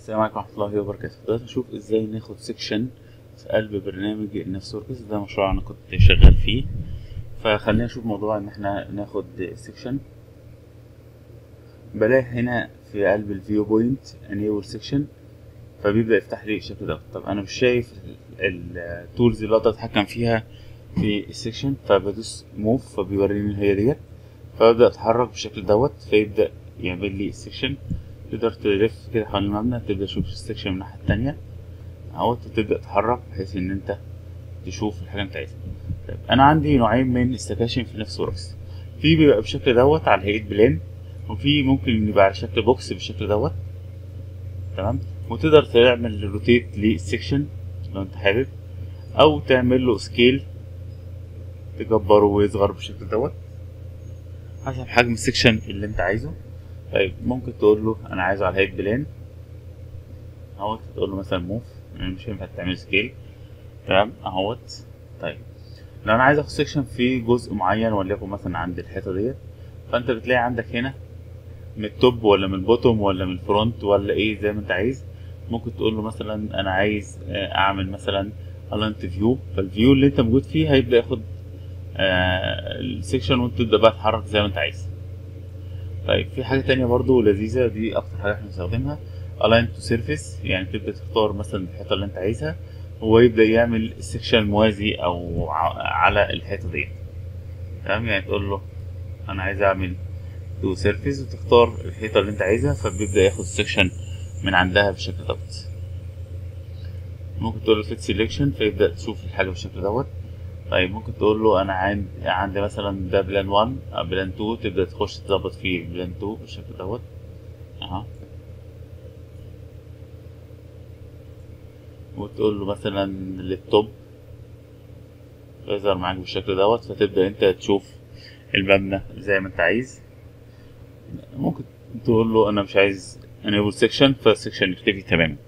السلام عليكم ورحمة الله وبركاته دلوقتي نشوف ازاي ناخد سيكشن في قلب برنامج النفس وركس ده مشروع انا كنت شغال فيه فخلينا نشوف موضوع ان احنا ناخد سيكشن بلاقي هنا في قلب الفيو بوينت انيبل سيكشن فبيبدأ يفتح لي الشكل ده طب انا مش شايف التولز اللي اقدر اتحكم فيها في السيكشن فبدوس موف فبيوريني هي ديت فببدأ اتحرك بالشكل دوت فيبدأ يعمل لي السيكشن تقدر تلف كده حوالين المبنى تبدأ تشوف السكشن من الناحية التانية اهوت تبدأ تتحرك بحيث ان انت تشوف الحاجة اللي انت عايزها طيب انا عندي نوعين من السكاشن في نفس وركس في بيبقى بالشكل دوت على هيئة بلان وفي ممكن يبقى على شكل بوكس بالشكل دوت تمام وتقدر تعمل روتيت للسكشن لو انت حابب او تعمل له سكيل تكبره ويصغر بالشكل دوت حسب حجم السكشن اللي انت عايزه طيب ممكن تقول له انا عايزه على هيئه بلان اهوت تقول له مثلا موف مش هينفع تعمل سكيل تمام اهوت طيب لو انا عايز اخد سيكشن في جزء معين وليكن مثلا عند الحيطه ديت فانت بتلاقي عندك هنا من التوب ولا من البوتوم ولا من الفرونت ولا ايه زي ما انت عايز ممكن تقول له مثلا انا عايز اعمل مثلا الانت فيو فالفيو اللي انت موجود فيه هيبدا ياخد آه السيكشن وانت تبدا بقى تتحرك زي ما انت عايز طيب في حاجة تانية برضو لذيذة دي أكتر حاجة احنا بنستخدمها align to surface يعني تبدأ تختار مثلا الحيطة اللي أنت عايزها هو يبدأ يعمل سيكشن موازي أو على الحيطة ديت تمام يعني تقول له أنا عايز أعمل تو سيرفيس وتختار الحيطة اللي أنت عايزها فبيبدأ ياخد سيكشن من عندها بالشكل دوت ممكن تقول له فيت سيلكشن فيبدأ تشوف الحاجة بالشكل دوت طيب ممكن تقول له انا عندي عندي مثلا ده بلان 1 بلان 2 تبدا تخش تظبط فيه بلان 2 بالشكل دوت اها وتقول له مثلا للتوب يظهر معاك بالشكل دوت فتبدا انت تشوف المبنى زي ما انت عايز ممكن تقول له انا مش عايز انيبل سيكشن فالسيكشن يختفي تماما